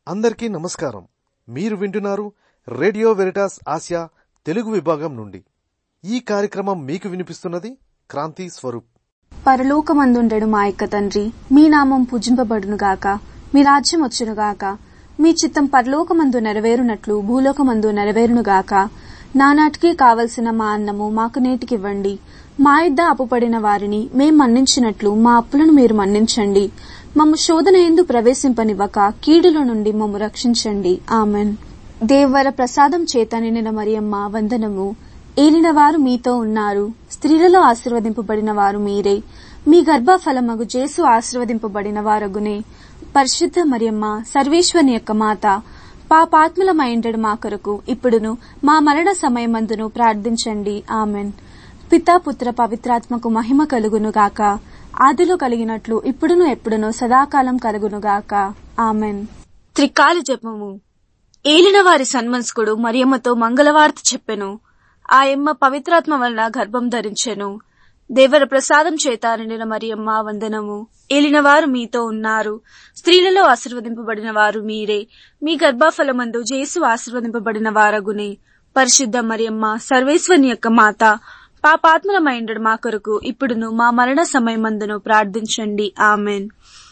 అందరికీ నమస్కారం మీరు వింటున్నారు రేడియో వెరిటాస్ ఆసియా తెలుగు విభాగం నుండి ఈ కార్యక్రమం మీకు వినిపిస్తున్నది క్రాంతి స్వరూప్ పరలోకమందుండెడు మా యొక్క తండ్రి మీ నామం పూజింపబడునుగాక మీ రాజ్యం వచ్చునుగాక మీ చిత్తం పరలోకమందు నెరవేరునట్లు భూలోకమందు నెరవేరునుగాక నానాటికి కావలసిన మా అన్నము మాకు నేటికివ్వండి మా ఇద్ద అప్పుపడిన వారిని మేం మన్నించినట్లు మా అప్పులను మీరు మన్నించండి మమ్ము శోధన ఎందు ప్రవేశింపనివ్వక కీడుల నుండి మమ్ము రక్షించండి ఆమెన్ దేవర ప్రసాదం చేత నిండిన మరియమ్మ వందనము ఏలినవారు మీతో ఉన్నారు స్త్రీలలో ఆశీర్వదింపబడిన వారు మీరే మీ గర్భఫలమగు జేసు ఆశీర్వదింపబడిన వారగునే పరిశుద్ధ మరియమ్మ సర్వేశ్వని యొక్క మాత పాపాత్ములమైండడు మా కొరకు ఇప్పుడును మా మరణ సమయమందును ప్రార్థించండి ఆమెన్ పితా పుత్ర పవిత్రాత్మకు మహిమ కలుగును గాక ఆదిలో కలిగినట్లు ఇప్పుడును ఎప్పుడును సదాకాలం కలుగునుగాక ఆమెన్ త్రికాల జపము ఏలిన వారి సన్మనస్కుడు మరియమ్మతో మంగళవార్త చెప్పెను ఆయమ్మ పవిత్రాత్మ వలన గర్భం ధరించెను దేవర ప్రసాదం చేత నిండిన మరియమ్మ వందనము ఏలినవారు మీతో ఉన్నారు స్త్రీలలో ఆశీర్వదింపబడిన వారు మీరే మీ గర్భఫలమందు జేసు ఆశీర్వదింపబడిన వారగునే పరిశుద్ధ మరియమ్మ సర్వేశ్వని యొక్క మాత పాపాత్మలమైండడు మా కొరకు ఇప్పుడును మా మరణ సమయమందును ప్రార్థించండి ఆమెన్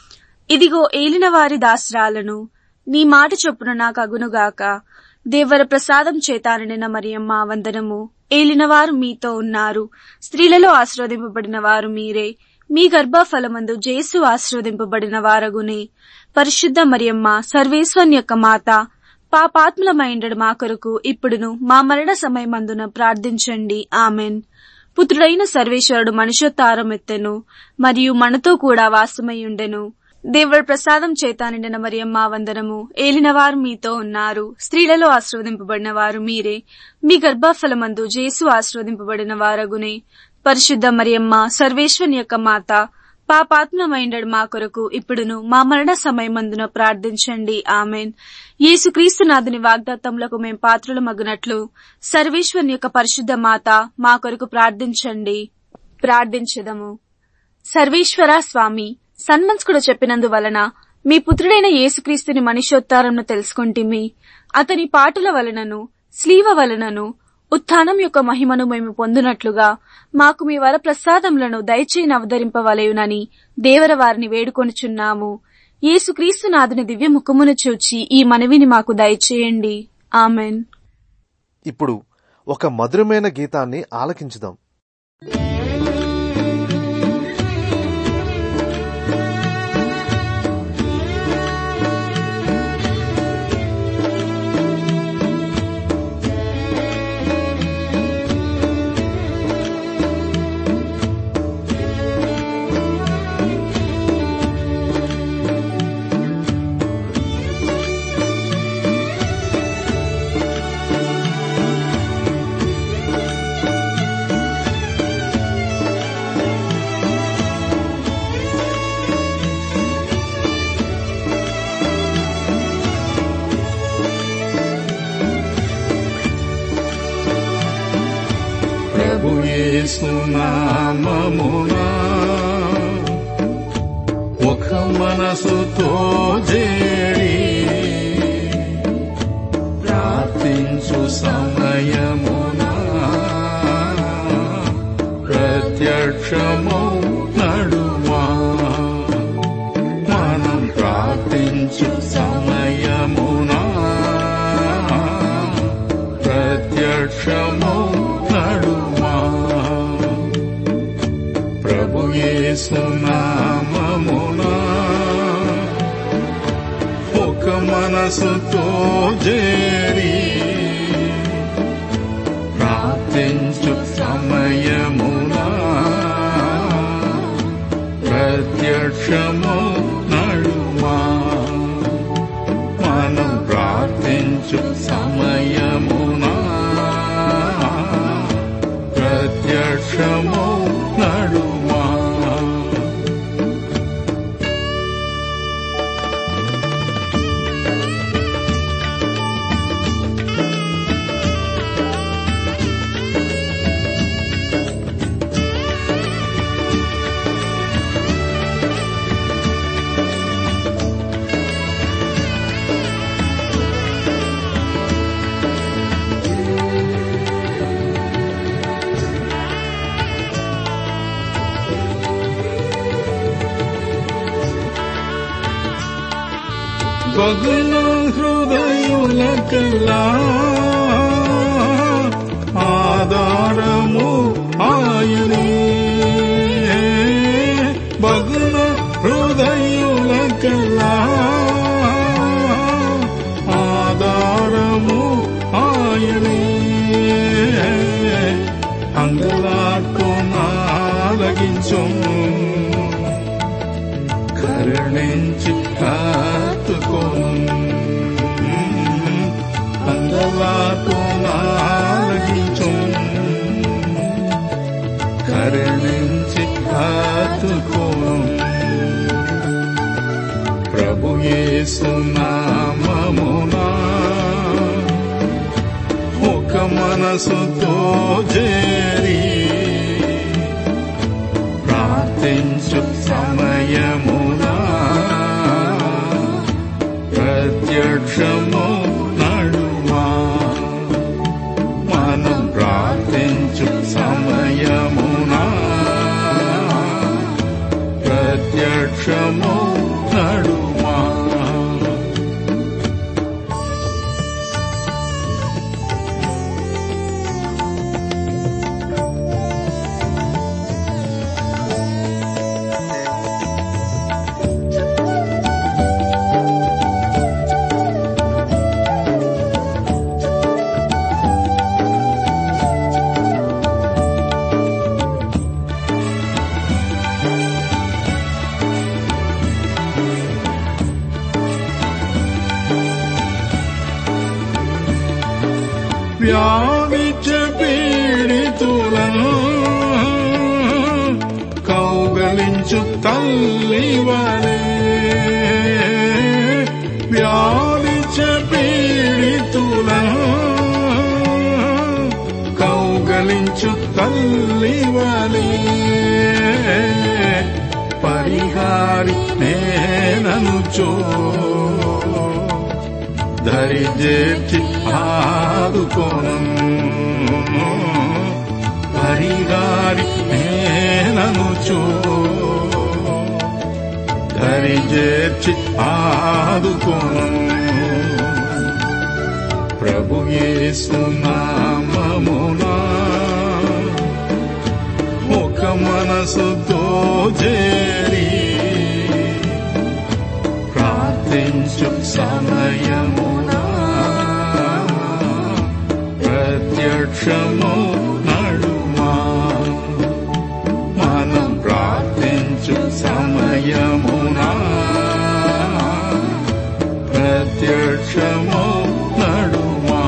ఇదిగో ఏలిన వారి దాసరాలను నీ మాట చొప్పున నాకు అగునుగాక దేవర ప్రసాదం చేత నిండిన మరియమ్మ వందనము ఏలినవారు మీతో ఉన్నారు స్త్రీలలో ఆశీర్వదింపబడిన వారు మీరే మీ గర్భఫలమందు జేసు ఆశీర్వదింపబడిన వారగునే పరిశుద్ధ మరియమ్మ సర్వేశ్వన్ యొక్క మాత పాపాత్ములమైండడు మా కొరకు ఇప్పుడును మా మరణ సమయమందున ప్రార్థించండి ఆమెన్ పుత్రుడైన సర్వేశ్వరుడు మనుష్యోత్తారం ఎత్తెను మరియు మనతో కూడా వాసమయ్యుండెను దేవుడి ప్రసాదం చేత నిండిన మరియమ్మ వందనము ఏలినవారు మీతో ఉన్నారు స్త్రీలలో ఆశీర్వదింపబడిన వారు మీరే మీ గర్భఫలమందు జేసు ఆశీర్వదింపబడిన వారగునే పరిశుద్ధ మరియమ్మ సర్వేశ్వని యొక్క మాత పాపాత్మమైండడు మా కొరకు ఇప్పుడును మా మరణ సమయమందున ప్రార్థించండి ఆమెన్ యేసుక్రీస్తు నాథుని వాగ్దాత్తములకు మేం పాత్రలు మగునట్లు సర్వేశ్వని యొక్క పరిశుద్ధ మాత మా కొరకు ప్రార్థించండి ప్రార్థించదము సర్వేశ్వర స్వామి సన్మంస్కుడు చెప్పినందువలన మీ పుత్రుడైన యేసుక్రీస్తుని మనిషోత్తారంను తెలుసుకుంటిమి అతని పాటల వలనను స్లీవ వలనను ఉత్థానం యొక్క మహిమను మేము పొందునట్లుగా మాకు మీ వర ప్రసాదములను దయచేయని అవతరింపవలయునని దేవర వారిని వేడుకొనుచున్నాము యేసుక్రీస్తు నాథుని దివ్య ముఖమును చూచి ఈ మనవిని మాకు దయచేయండి ఆమెన్ ఇప్పుడు ఒక మధురమైన గీతాన్ని ఆలకించుదాం ప్రభు యేసునామమునా ఒక మనసుతో చేరి ప్రార్థించు సమయమునా ప్రత్యక్షమౌ నడుమా మనం ప్రార్థించు సమయమునా ప్రత్యక్షమౌ నడుమా ప్రభు యేసునామమునా ఒక మనసుతో చేరి ప్రార్థించు సమయమునా ప్రత్యక్షము నడుమా మనం ప్రార్థించు సమయమునా ప్రత్యక్షము నడుమా భగ్న హృదయులకెల్లా ఆధారము ఆయనే భగ్న హృదయులకెల్లా ఆధారము ఆయనే అంగలార్కు నాలగించు కరుణించి కాతుకోను అంగలార్కు నాలగించు కరుణించి కాతుకోను ప్రభు యేసు నామమునా ఒక మనసుతో చేరి ప్రార్థించు సమయమునా ప్రత్యక్షము నడుమా మనం ప్రార్థించు సమయమునా ప్రత్యక్షము నడుమా వ్యాధిచ పీడితులను కౌగలించు తల్లివలే వ్యాధిచ పీడితులను కౌగలించు తల్లివలే పరిహారి నేననుచో ధరిజేర్చి ఆదుకోను పరిగారి నేననుచు ధరిజేర్చి ఆదుకోను ప్రభు యేసు నామమునా ఒక మనసుతో చేరి ప్రార్థించు సమయమునా ప్రత్యక్షము నడుమా మనం ప్రార్థించు సమయమునా ప్రత్యక్షము నడుమా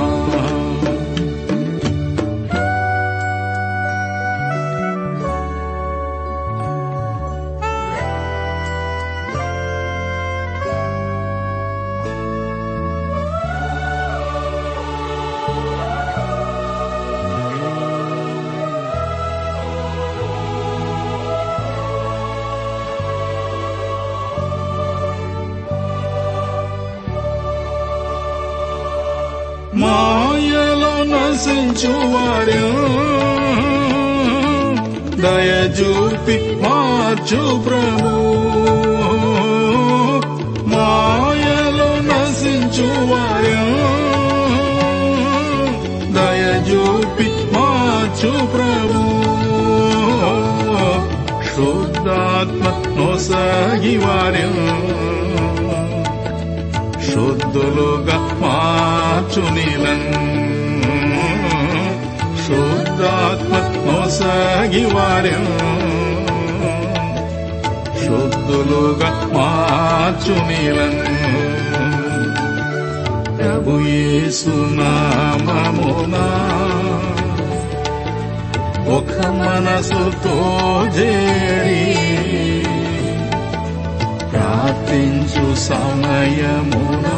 మాయలో నశించు వారు దయచూపి మార్చు ప్రభు మాయలో నశించు వారు దయచూపి మార్చు ప్రభు శుద్ధాత్మ నొసగి వారు శుద్ధులుగా మార్చు నీలం శుద్ధాత్మ నొసగి వార్యం శుద్ధులుగా మార్చు నీలం ప్రభు యేసు నామమునా ఒక మనసుతో చేరి ప్రార్థించు సమయమునా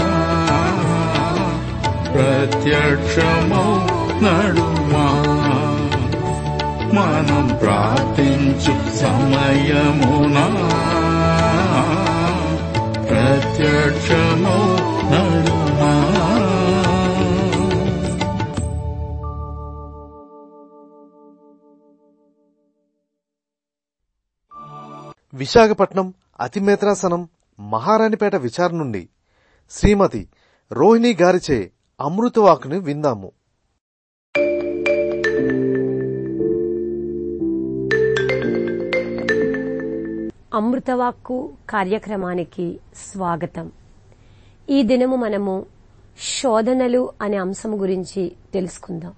ప్రత్యక్షము నడుమా మనం ప్రార్థించు సమయమునా ప్రత్యక్షము నడుమా విశాఖపట్నం అతిమేత్రాసనం మహారాణిపేట విచారణ నుండి శ్రీమతి రోహిణి గారిచే అమృతవాకుని విందాము అమృతవాక్కు కార్యక్రమానికి స్వాగతం ఈ దినము మనము శోధనలు అనే అంశం గురించి తెలుసుకుందాం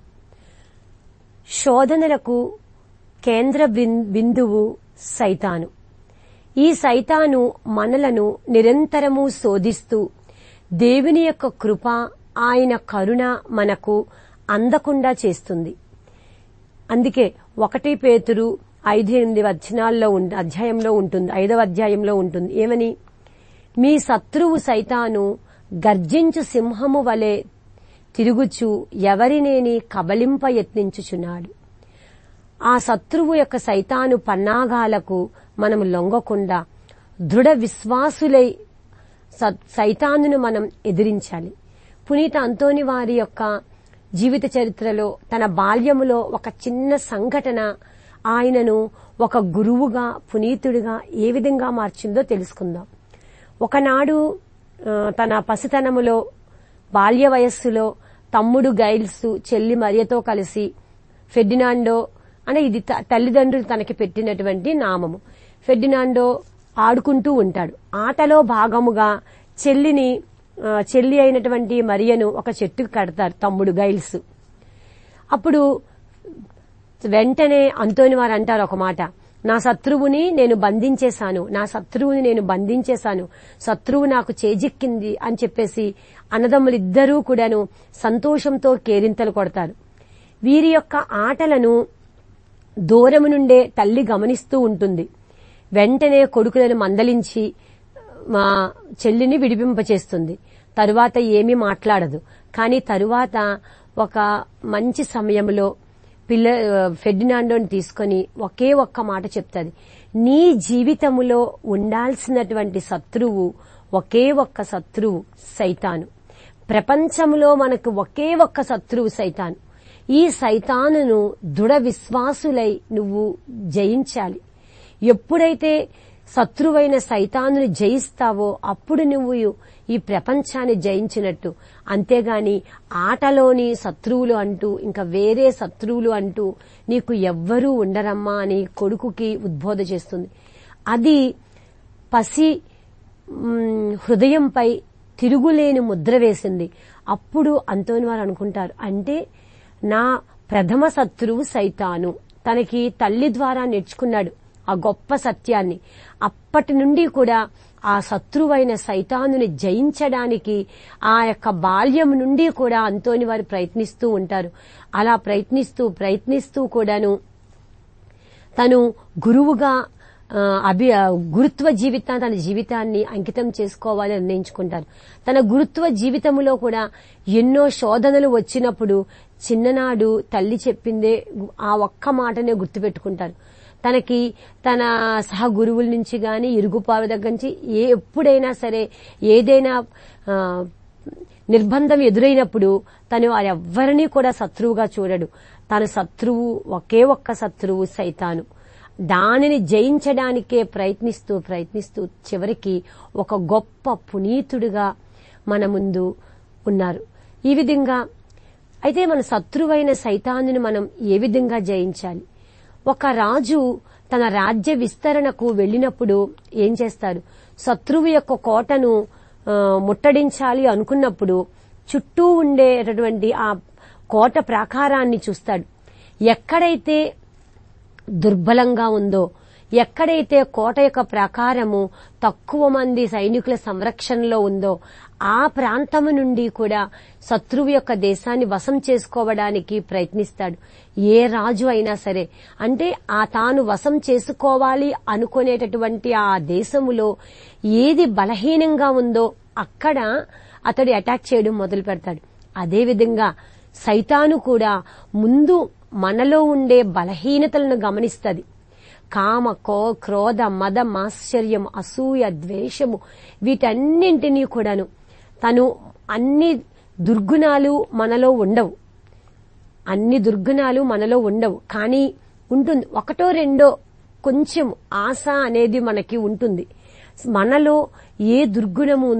శోధనలకు కేంద్ర బిం- బిందువు సైతాను ఈ సైతాను మనలను నిరంతరము శోధిస్తూ దేవుని యొక్క కృప ఆయన కరుణ మనకు అందకుండా చేస్తుంది అందుకే ఒకటి పేతురు ఐదు ఎనిమిది వచనాల్లో ఉంట- అధ్యాయంలో ఉంటుంది ఐదవ అధ్యాయంలో ఉంటుంది ఏమని మీ శత్రువు సైతాను గర్జించు సింహము వలె తిరుగుచు ఎవరినేని కబలింప యత్నించుచున్నాడు ఆ శత్రువు యొక్క సైతాను పన్నాగాలకు మనము లొంగకుండా దృఢ విశ్వాసులై స- సైతానును మనం ఎదిరించాలి పునీత అంతోని వారి యొక్క జీవిత చరిత్రలో తన బాల్యములో ఒక చిన్న సంఘటన ఆయనను ఒక గురువుగా పునీతుడిగా ఏ విధంగా మార్చిందో తెలుసుకుందాం ఒకనాడు ఆ, తన పసితనములో బాల్య వయస్సులో తమ్ముడు గైల్స్ చెల్లి మరియతో కలిసి ఫెర్డినాండో అంటే ఇది త- తల్లిదండ్రులు తనకి పెట్టినటువంటి నామము ఫెర్డినాండో ఆడుకుంటూ ఉంటాడు ఆటలో భాగముగా చెల్లిని ఆ, చెల్లి అయినటువంటి మరియను ఒక చెట్టుకు కడతారు తమ్ముడు గైల్స్ అప్పుడు వెంటనే అంతోని వారు అంటారు ఒక మాట నా శత్రువుని నేను బంధించేశాను నా శత్రువుని నేను బంధించేశాను శత్రువు నాకు చేజిక్కింది అని చెప్పేసి అన్నదమ్ములిద్దరూ కూడాను సంతోషంతో కేరింతలు కొడతారు వీరి యొక్క ఆటలను దూరము నుండే తల్లి గమనిస్తూ ఉంటుంది వెంటనే కొడుకులను మందలించి మా చెల్లిని విడిపింపచేస్తుంది తరువాత ఏమీ మాట్లాడదు కానీ తరువాత ఒక మంచి సమయంలో పిల్ల ఫెర్డినాండోని తీసుకొని ఒకే ఒక్క మాట చెప్తుంది నీ జీవితములో ఉండాల్సినటువంటి శత్రువు ఒకే ఒక్క శత్రువు సైతాను ప్రపంచంలో మనకు ఒకే ఒక్క శత్రువు సైతాను ఈ సైతానును దృఢ విశ్వాసులై నువ్వు జయించాలి ఎప్పుడైతే శత్రువైన సైతానుని జయిస్తావో అప్పుడు నువ్వు ఈ ప్రపంచాన్ని జయించినట్టు అంతేగాని ఆటలోని శత్రువులు అంటూ ఇంకా వేరే శత్రువులు అంటూ నీకు ఎవ్వరూ ఉండరమ్మా అని కొడుకుకి ఉద్బోధ చేస్తుంది అది పసి మ్, హృదయంపై తిరుగులేని ముద్ర వేసింది అప్పుడు అంతోని వారు అనుకుంటారు అంటే నా ప్రథమ శత్రువు సైతాను తనకి తల్లి ద్వారా నేర్చుకున్నాడు ఆ గొప్ప సత్యాన్ని అప్పటి నుండి కూడా ఆ శత్రువైన సైతానుని జయించడానికి ఆ యొక్క బాల్యం నుండి కూడా అంతోని వారు ప్రయత్నిస్తూ ఉంటారు అలా ప్రయత్నిస్తూ ప్రయత్నిస్తూ కూడాను తను గురువుగా ఆ, అభి ఆ, గురుత్వ జీవితాన్ని తన జీవితాన్ని అంకితం చేసుకోవాలని నిర్ణయించుకుంటారు తన గురుత్వ జీవితంలో కూడా ఎన్నో శోధనలు వచ్చినప్పుడు చిన్ననాడు తల్లి చెప్పిందే ఆ ఒక్క మాటనే గుర్తుపెట్టుకుంటారు తనకి తన సహ గురువుల నుంచి గాని ఇరుగుపాల దగ్గర నుంచి ఏ ఎప్పుడైనా సరే ఏదైనా ఆ, నిర్బంధం ఎదురైనప్పుడు తను ఎవ్వరినీ కూడా శత్రువుగా చూడడు తన శత్రువు ఒకే ఒక్క శత్రువు సైతాను దానిని జయించడానికే ప్రయత్నిస్తూ ప్రయత్నిస్తూ చివరికి ఒక గొప్ప పునీతుడిగా మన ముందు ఉన్నారు ఈ విధంగా అయితే మన శత్రువైన సైతానుని మనం ఏ విధంగా జయించాలి ఒక రాజు తన రాజ్య విస్తరణకు వెళ్ళినప్పుడు ఏం చేస్తారు శత్రువు యొక్క కోటను ఆ, ముట్టడించాలి అనుకున్నప్పుడు చుట్టూ ఉండేటటువంటి ఆ కోట ప్రాకారాన్ని చూస్తాడు ఎక్కడైతే దుర్బలంగా ఉందో ఎక్కడైతే కోట యొక్క ప్రాకారము తక్కువ మంది సైనికుల సంరక్షణలో ఉందో ఆ ప్రాంతము నుండి కూడా శత్రువు యొక్క దేశాన్ని వశం చేసుకోవడానికి ప్రయత్నిస్తాడు ఏ రాజు అయినా సరే అంటే ఆ తాను వశం చేసుకోవాలి అనుకునేటటువంటి ఆ దేశములో ఏది బలహీనంగా ఉందో అక్కడ అతడు అటాక్ చేయడం మొదలు పెడతాడు అదేవిధంగా సైతాను కూడా ముందు మనలో ఉండే బలహీనతలను గమనిస్తుంది కామ కో క్రోధ మద మాశ్చర్యం అసూయ ద్వేషము వీటన్నింటినీ కూడాను తను అన్ని దుర్గుణాలు మనలో ఉండవు అన్ని దుర్గుణాలు మనలో ఉండవు కానీ ఉంటుంది ఒకటో రెండో కొంచెం ఆశ అనేది మనకి ఉంటుంది మనలో ఏ దుర్గుణము ఉందో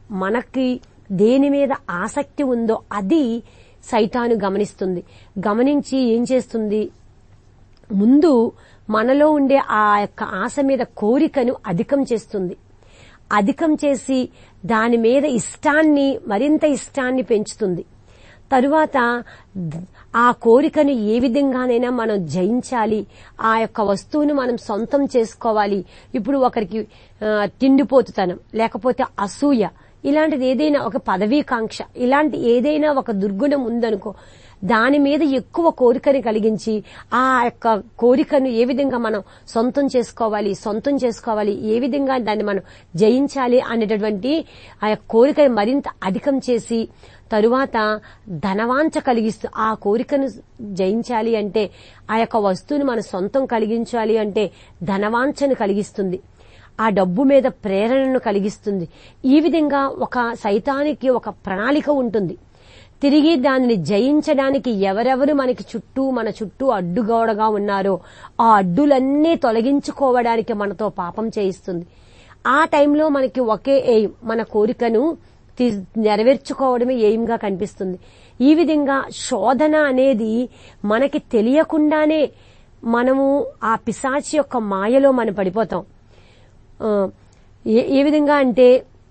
మనకి దేని మీద ఆసక్తి ఉందో అది సైతాను గమనిస్తుంది గమనించి ఏం చేస్తుంది ముందు మనలో ఉండే ఆ యొక్క ఆశ మీద కోరికను అధికం చేస్తుంది అధికం చేసి దాని మీద ఇష్టాన్ని మరింత ఇష్టాన్ని పెంచుతుంది తరువాత ద- ఆ కోరికను ఏ విధంగానైనా మనం జయించాలి ఆ యొక్క వస్తువును మనం సొంతం చేసుకోవాలి ఇప్పుడు ఒకరికి ఆ, తిండిపోతుతనం లేకపోతే అసూయ ఇలాంటిది ఏదైనా ఒక పదవీకాంక్ష ఇలాంటి ఏదైనా ఒక దుర్గుణం ఉందనుకో దాని మీద ఎక్కువ కోరికని కలిగించి ఆ యొక్క కోరికను ఏ విధంగా మనం సొంతం చేసుకోవాలి సొంతం చేసుకోవాలి ఏ విధంగా దాన్ని మనం జయించాలి అనేటటువంటి ఆ యొక్క కోరికను మరింత అధికం చేసి తరువాత ధనవాంఛ కలిగిస్తూ ఆ కోరికను జయించాలి అంటే ఆ యొక్క వస్తువును మన సొంతం కలిగించాలి అంటే ధనవాంఛను కలిగిస్తుంది ఆ డబ్బు మీద ప్రేరణను కలిగిస్తుంది ఈ విధంగా ఒక సైతానికి ఒక ప్రణాళిక ఉంటుంది తిరిగి దానిని జయించడానికి ఎవరెవరు మనకి చుట్టూ మన చుట్టూ అడ్డుగోడగా ఉన్నారో ఆ అడ్డులన్నీ తొలగించుకోవడానికి మనతో పాపం చేయిస్తుంది ఆ టైంలో మనకి ఒకే ఎయిమ్ మన కోరికను తీ- నెరవేర్చుకోవడమే ఎయిమ్గా కనిపిస్తుంది ఈ విధంగా శోధన అనేది మనకి తెలియకుండానే మనము ఆ పిశాచి యొక్క మాయలో మనం పడిపోతాం ఆ, ఏ- ఏ విధంగా అంటే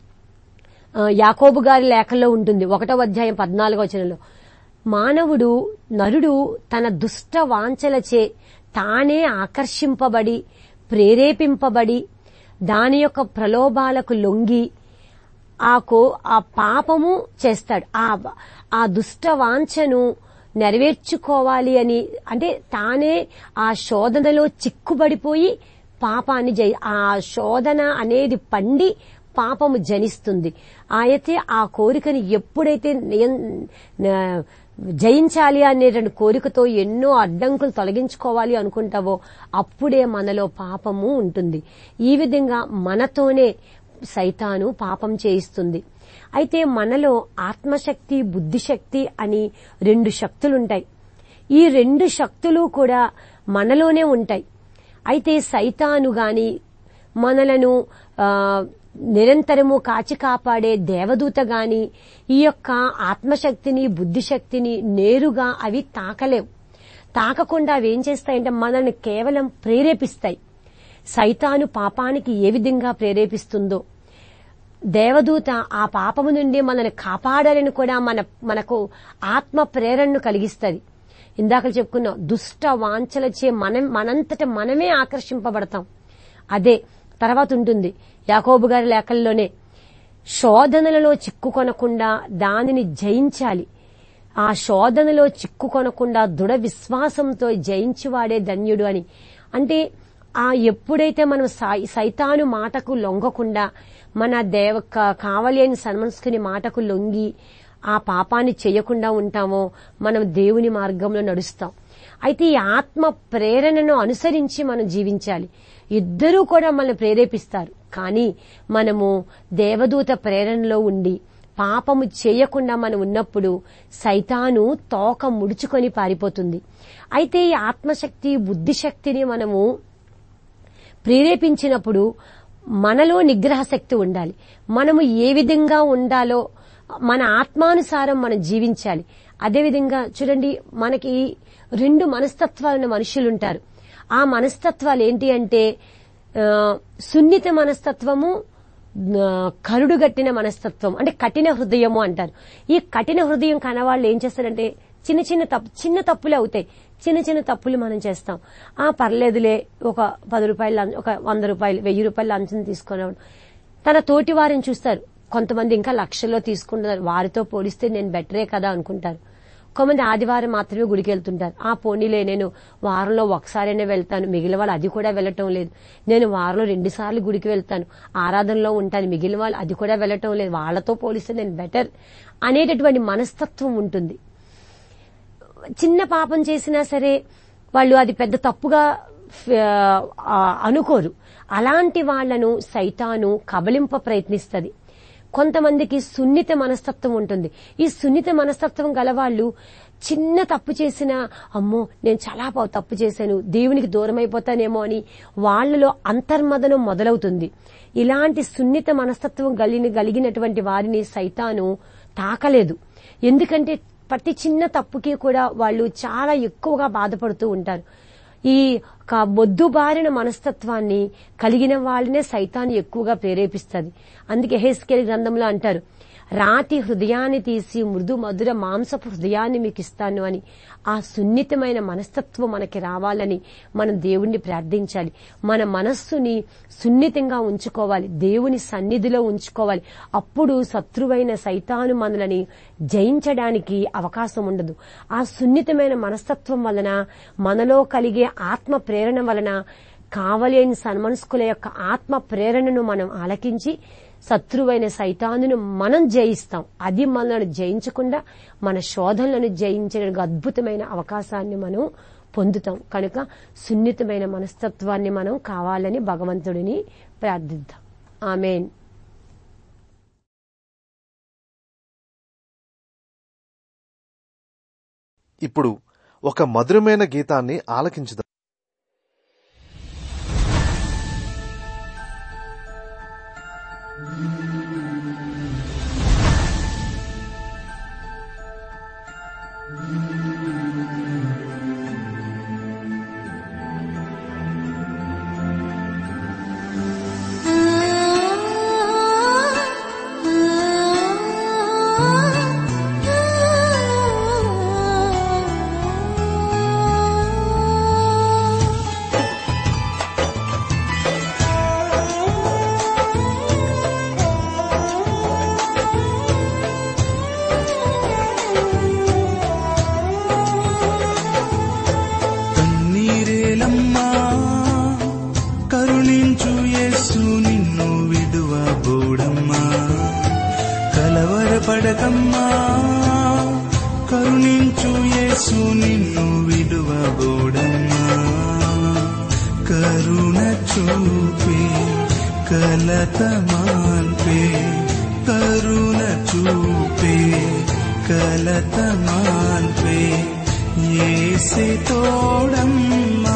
ఆ, యాకోబు గారి లేఖల్లో ఉంటుంది ఒకటో అధ్యాయం పద్నాలుగో వచనంలో మానవుడు నరుడు తన దుష్ట వాంఛలచే తానే ఆకర్షింపబడి ప్రేరేపింపబడి దాని యొక్క ప్రలోభాలకు లొంగి ఆ కో ఆ పాపము చేస్తాడు ఆ ఆ దుష్ట వాంఛను నెరవేర్చుకోవాలి అని అంటే తానే ఆ శోధనలో చిక్కుబడిపోయి పాపాన్ని జయి ఆ శోధన అనేది పండి పాపము జనిస్తుంది అయితే ఆ కోరికని ఎప్పుడైతే నియం- న- జయించాలి అనేటువంటి కోరికతో ఎన్నో అడ్డంకులు తొలగించుకోవాలి అనుకుంటావో అప్పుడే మనలో పాపము ఉంటుంది ఈ విధంగా మనతోనే సైతాను పాపం చేయిస్తుంది అయితే మనలో ఆత్మశక్తి బుద్ధిశక్తి అని రెండు శక్తులుంటాయి ఈ రెండు శక్తులు కూడా మనలోనే ఉంటాయి అయితే సైతాను గాని మనలను ఆ, నిరంతరము కాచి కాపాడే దేవదూత గాని ఈ యొక్క ఆత్మశక్తిని బుద్ధిశక్తిని నేరుగా అవి తాకలేవు తాకకుండా అవి ఏం చేస్తాయంటే మనల్ని కేవలం ప్రేరేపిస్తాయి సైతాను పాపానికి ఏ విధంగా ప్రేరేపిస్తుందో దేవదూత ఆ పాపము నుండి మనల్ని కాపాడాలని కూడా మన మనకు ఆత్మ ప్రేరణను కలిగిస్తుంది ఇందాక చెప్పుకున్నాం దుష్ట వాంఛలచే మనం మనంతట మనమే ఆకర్షింపబడతాం అదే తర్వాత ఉంటుంది యాకోబు గారి లేఖల్లోనే శోధనలలో చిక్కుకొనకుండా దానిని జయించాలి ఆ శోధనలో చిక్కుకొనకుండా దృఢ విశ్వాసంతో జయించువాడే ధన్యుడు అని అంటే ఆ ఎప్పుడైతే మనం సై- సైతాను మాటకు లొంగకుండా మన దేవ కా- కావలి అని సన్మనస్కుని మాటకు లొంగి ఆ పాపాన్ని చేయకుండా ఉంటామో మనం దేవుని మార్గంలో నడుస్తాం అయితే ఈ ఆత్మ ప్రేరణను అనుసరించి మనం జీవించాలి ఇద్దరూ కూడా మనల్ని ప్రేరేపిస్తారు కానీ మనము దేవదూత ప్రేరణలో ఉండి పాపము చేయకుండా మనం ఉన్నప్పుడు సైతాను తోక ముడుచుకొని పారిపోతుంది అయితే ఈ ఆత్మశక్తి బుద్ధిశక్తిని మనము ప్రేరేపించినప్పుడు మనలో నిగ్రహ శక్తి ఉండాలి మనము ఏ విధంగా ఉండాలో మన ఆత్మానుసారం మనం జీవించాలి అదేవిధంగా చూడండి మనకి రెండు మనస్తత్వాలున్న మనుషులు ఉంటారు ఆ మనస్తత్వాలు ఏంటి అంటే ఆ, సున్నిత మనస్తత్వము ఆ, కరుడుగట్టిన మనస్తత్వం అంటే కఠిన హృదయము అంటారు ఈ కఠిన హృదయం కనవాళ్ళు ఏం చేస్తారంటే చిన్న చిన్న తప్పు చిన్న తప్పులే అవుతాయి చిన్న చిన్న తప్పులు మనం చేస్తాం ఆ పర్లేదులే ఒక పది రూపాయలు లం- ఒక వంద రూపాయలు వెయ్యి రూపాయలు లంచం తీసుకునేవాడు తన తోటి వారిని చూస్తారు కొంతమంది ఇంకా లక్షల్లో తీసుకుంటున్నారు వారితో పోలిస్తే నేను బెటరే కదా అనుకుంటారు కొంతమంది ఆదివారం మాత్రమే గుడికి వెళ్తుంటారు ఆ పోనీలే నేను వారంలో ఒకసారైనా వెళ్తాను మిగిలిన వాళ్ళు అది కూడా వెళ్ళటం లేదు నేను వారంలో రెండు సార్లు గుడికి వెళ్తాను ఆరాధనలో ఉంటాను మిగిలిన వాళ్ళు అది కూడా వెళ్ళటం లేదు వాళ్ళతో పోలిస్తే నేను బెటర్ అనేటటువంటి మనస్తత్వం ఉంటుంది చిన్న పాపం చేసినా సరే వాళ్ళు అది పెద్ద తప్పుగా ఆ, అనుకోరు అలాంటి వాళ్లను సైతాను కబలింప ప్రయత్నిస్తుంది కొంతమందికి సున్నిత మనస్తత్వం ఉంటుంది ఈ సున్నిత మనస్తత్వం గలవాళ్ళు చిన్న తప్పు చేసినా అమ్మో నేను చాలా ప- తప్పు చేశాను దేవునికి దూరం అయిపోతానేమో అని వాళ్ళలో అంతర్మదనం మొదలవుతుంది ఇలాంటి సున్నిత మనస్తత్వం కలిగిన కలిగినటువంటి వారిని సైతాను తాకలేదు ఎందుకంటే ప్రతి చిన్న తప్పుకి కూడా వాళ్ళు చాలా ఎక్కువగా బాధపడుతూ ఉంటారు ఈ ఒక మొద్దుబారిన మనస్తత్వాన్ని కలిగిన వాళ్ళనే సైతాన్ని ఎక్కువగా ప్రేరేపిస్తుంది అందుకే హెస్కేల్ గ్రంథంలో అంటారు రాతి హృదయాన్ని తీసి మృదు మధుర మాంసపు హృదయాన్ని మీకు ఇస్తాను అని ఆ సున్నితమైన మనస్తత్వం మనకి రావాలని మనం దేవుణ్ణి ప్రార్థించాలి మన మనస్సుని సున్నితంగా ఉంచుకోవాలి దేవుని సన్నిధిలో ఉంచుకోవాలి అప్పుడు శత్రువైన సైతాను మనలని జయించడానికి అవకాశం ఉండదు ఆ సున్నితమైన మనస్తత్వం వలన మనలో కలిగే ఆత్మ ప్రేరణ వలన కావలేని సన్మనస్కుల యొక్క ఆత్మ ప్రేరణను మనం ఆలకించి శత్రువైన సైతానును మనం జయిస్తాం అది మనల్ని జయించకుండా మన శోధనలను జయించడానికి అద్భుతమైన అవకాశాన్ని మనం పొందుతాం కనుక సున్నితమైన మనస్తత్వాన్ని మనం కావాలని భగవంతుడిని ప్రార్థిద్దాం ఆమెన్ ఇప్పుడు ఒక మధురమైన గీతాన్ని ఆలకించుదాం కన్నీరేలమ్మా కరుణించు యేసు నిన్ను విడువబోడమ్మా కలవరపడకమ్మా కరుణించు యేసు నిన్ను విడువబోడమ్మా కరుణ చూపే కలత మాన్పే కరుణ చూపే కలత మాన్పే ఏసే తోడమ్మా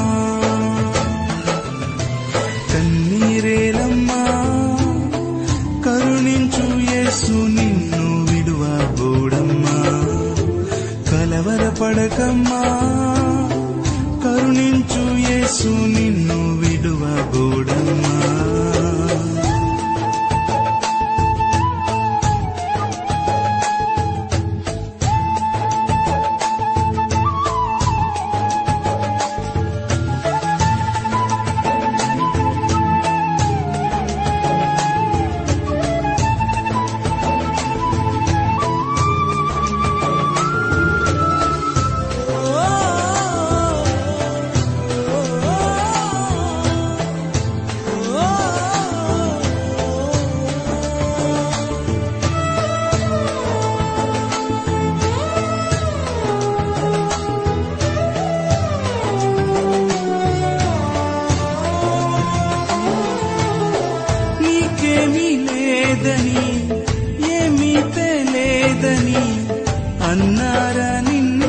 కన్నీరేలమ్మా కరుణించు యేసు నిన్ను విడువబోడమ్మా కలవరపడకమ్మా కరుణించు యేసు నిన్ను విడువబోడమ్మా నీకేమీ లేదని ఏమీ తెలియదని అన్నారా నిన్ను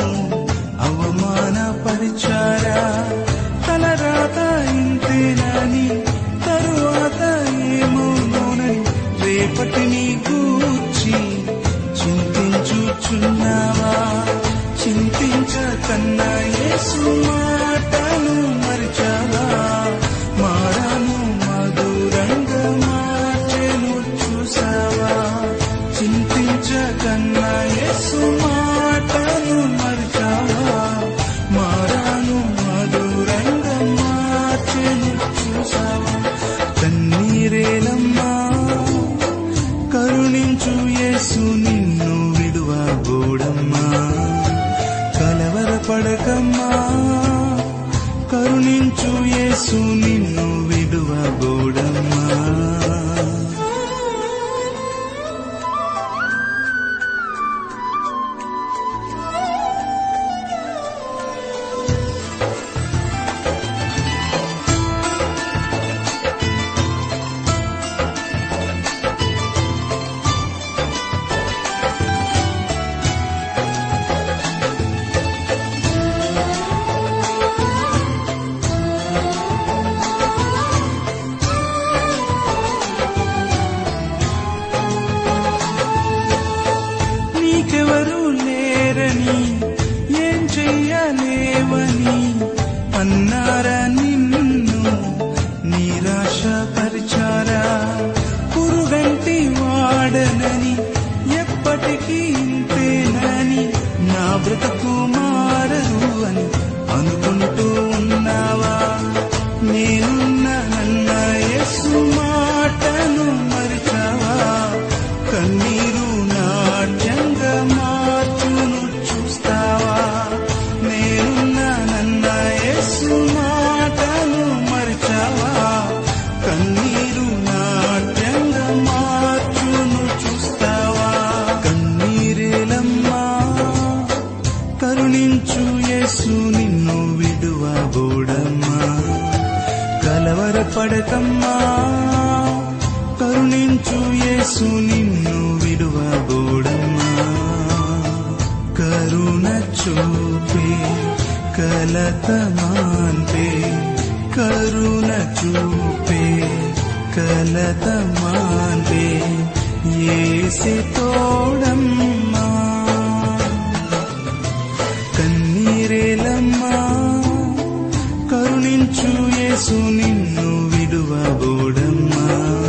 అవమానపరిచారా తలరాత ఇంతేనని తరువాత ఏమోనని రేపటిని గూర్చి చింతించుచున్నావా చింతించకన్నా యేసు మాటను మరిచావా మారాను మధురంగా మార్చెను చూసావా చింతించకన్నా యేసు మాటను మరిచావా మారాను మధురంగా మార్చెను చూసావా కన్నీరేలమ్మా కరుణించు యేసు నిన్ను విడువబోడమ్మా కలవరపడకమ్మా కరుణించు యేసు నిన్ను విడువబోడమ్మా ఆ లేరని ఏం చెయ్యలేవని అన్నారా నిన్ను నిరాశపరిచారా పురుగంటి వాడనని ఎప్పటికీ ఇంతేనని నా బ్రతుకు మారదు అని అనుకుంటూ ఉన్నావా నేనున్న నన్న యేసు మాటను మరిచావా కన్నీరు నాట్యంగా మార్చును చూస్తావా నేనున్న నన్న యేసు మాటను మరిచావా కన్నీరు నాట్యంగా మార్చును చూస్తావా కన్నీరేలమ్మా కరుణించు యేసు నిన్ను విడువబోడమ్మా కలవరపడకమ్మా కరుణించు యేసు నిన్ను విడువబోడమ్మా కరుణ చూపే కలత మాన్పే కరుణ చూపే కలత మాన్పే ఏసి తోడమ్మా కన్నీరేలమ్మా కరుణించు యేసు నిన్ను విడువబోడమ్మా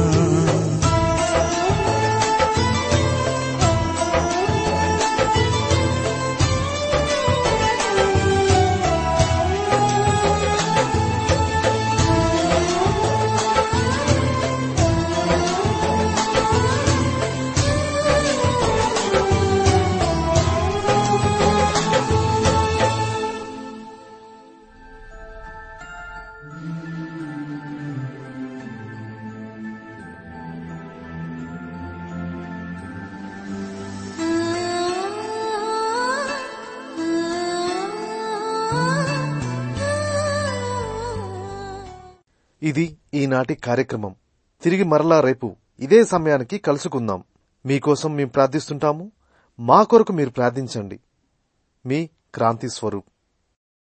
ఇది ఈనాటి కార్యక్రమం తిరిగి మరలా రేపు ఇదే సమయానికి కలుసుకుందాం మీకోసం మేము ప్రార్థిస్తుంటాము మా కొరకు మీరు ప్రార్థించండి మీ క్రాంతి స్వరూప్